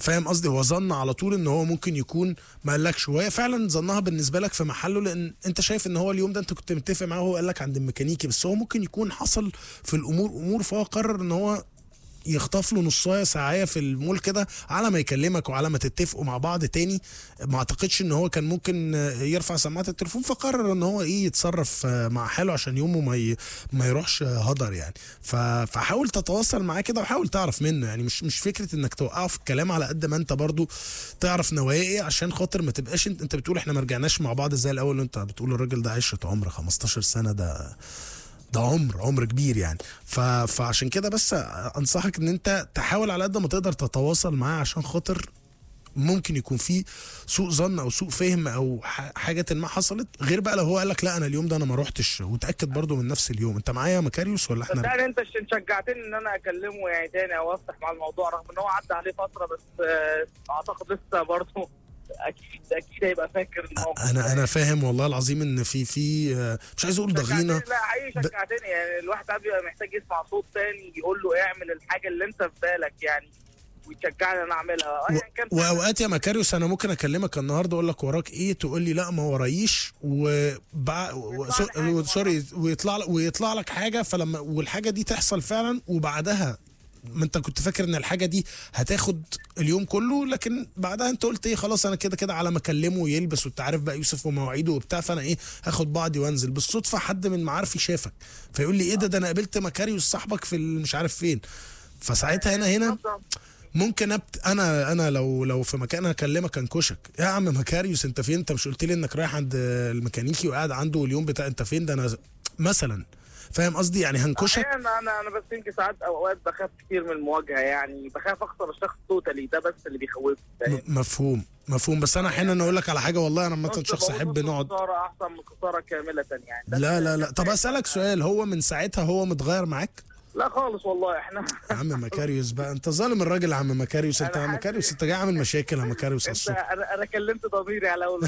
فاهم قصدي هو ظن على طول ان هو ممكن يكون ما قالكش وهي فعلا ظنها بالنسبه لك في محله لان انت شايف ان هو اليوم ده انت كنت متفق معاه وهو قال لك عند الميكانيكي بس هو ممكن يكون حصل في الامور امور فهو قرر ان هو يخطف له نصايه ساعه في المول كده على ما يكلمك وعلى ما تتفقوا مع بعض تاني ما اعتقدش ان هو كان ممكن يرفع سماعه التليفون فقرر ان هو ايه يتصرف مع حاله عشان يومه ما ي... ما يروحش هدر يعني ف... فحاول تتواصل معاه كده وحاول تعرف منه يعني مش مش فكره انك توقعه في الكلام على قد ما انت برضو تعرف نوايا ايه عشان خاطر ما تبقاش انت, انت بتقول احنا ما رجعناش مع بعض زي الاول وانت بتقول الراجل ده عشره عمر 15 سنه ده ده عمر عمر كبير يعني ف... فعشان كده بس انصحك ان انت تحاول على قد ما تقدر تتواصل معاه عشان خاطر ممكن يكون في سوء ظن او سوء فهم او حاجه ما حصلت غير بقى لو هو قال لك لا انا اليوم ده انا ما روحتش وتاكد برضو من نفس اليوم انت معايا مكاريوس ولا احنا صدقني انت شجعتني ان انا اكلمه يعني تاني او افتح مع الموضوع رغم ان هو عدى عليه فتره بس اعتقد لسه برضه اكيد اكيد هيبقى فاكر الموقف انا انا فاهم والله العظيم ان في في مش عايز اقول ضغينه لا حقيقي شجعتني يعني الواحد ساعات بيبقى محتاج يسمع صوت تاني يقول له اعمل الحاجه اللي انت في بالك يعني ويشجعني انا اعملها ايا كان واوقات يا مكاريوس انا ممكن اكلمك النهارده اقول لك وراك ايه تقول لي لا ما ورايش وبع... و... سوري ويطلع ويطلع لك حاجه فلما والحاجه دي تحصل فعلا وبعدها ما انت كنت فاكر ان الحاجه دي هتاخد اليوم كله لكن بعدها انت قلت ايه خلاص انا كده كده على ما اكلمه ويلبس وانت عارف بقى يوسف ومواعيده وبتاع فانا ايه هاخد بعضي وانزل بالصدفه حد من معارفي شافك فيقول لي ايه ده ده انا قابلت مكاريوس صاحبك في مش عارف فين فساعتها هنا هنا ممكن أبت... انا انا لو لو في مكان هكلمك انكشك يا عم مكاريوس انت فين انت مش قلت لي انك رايح عند الميكانيكي وقاعد عنده اليوم بتاع انت فين ده انا مثلا فاهم قصدي يعني هنكشك انا انا انا بس يمكن ساعات اوقات بخاف كتير من المواجهه يعني بخاف اخسر الشخص توتالي ده بس اللي بيخوفني مفهوم مفهوم بس انا احيانا اقول لك على حاجه والله انا مثلا شخص احب نقعد خساره احسن من خساره كامله يعني لا لا لا طب اسالك سؤال هو من ساعتها هو متغير معاك لا خالص والله احنا يا عم مكاريوس بقى انت ظالم الراجل يا عم مكاريوس انت يا مكاريوس انت جاي عامل مشاكل يا مكاريوس انت انا انا كلمت ضميري على اول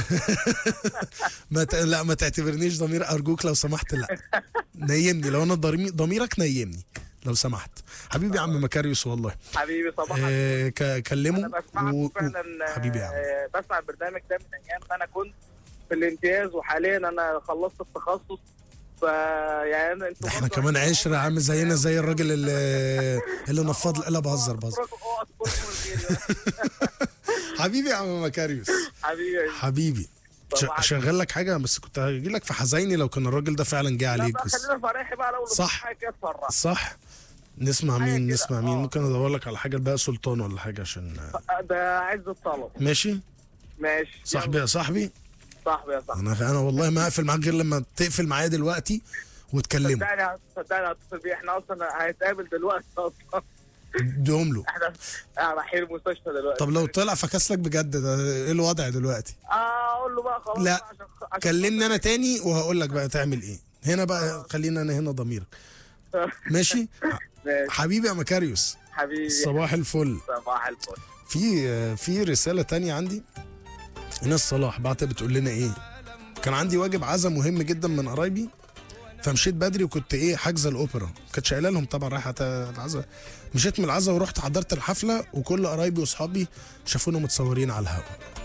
ما ت... لا ما تعتبرنيش ضمير ارجوك لو سمحت لا نيمني لو انا ضميرك نيمني لو سمحت حبيبي يا عم مكاريوس والله حبيبي صباح آه ك... كلمه انا بسمعك و... فعلا حبيبي يا عم بسمع البرنامج ده من ايام ما انا كنت في الامتياز وحاليا انا خلصت التخصص فيعني انتوا احنا كمان عشرة عامل زينا زي الراجل اللي اللي نفض لا بهزر بهزر حبيبي يا عم مكاريوس حبيبي حبيبي شغال لك حاجه بس كنت هجي لك في حزيني لو كان الراجل ده فعلا جه عليك بس خلينا فريحي بقى لو صح صح نسمع مين نسمع مين ممكن ادور لك على حاجه بقى سلطان ولا حاجه عشان ده عز الطلب ماشي ماشي صاحبي يا صاحبي صاحبي يا صاحبي انا انا والله ما اقفل معاك غير لما تقفل معايا دلوقتي وتكلمه صدقني صدقني هتصل بيه احنا اصلا هنتقابل دلوقتي اصلا دوم له احنا رايحين المستشفى دلوقتي طب لو طلع فكسلك بجد ده ايه الوضع دلوقتي؟ اه اقول له بقى خلاص لا عشان عشان كلمني انا تاني وهقول لك بقى تعمل ايه هنا بقى خلينا انا هنا ضميرك ماشي حبيبي يا مكاريوس حبيبي صباح الفل صباح الفل في في رساله تانية عندي ايناس صلاح بعت بتقول لنا ايه كان عندي واجب عزا مهم جدا من قرايبي فمشيت بدري وكنت ايه حاجزه الاوبرا كانتش قايله لهم طبعا رايحه العزا مشيت من العزا ورحت حضرت الحفله وكل قرايبي واصحابي شافونا متصورين على الهوا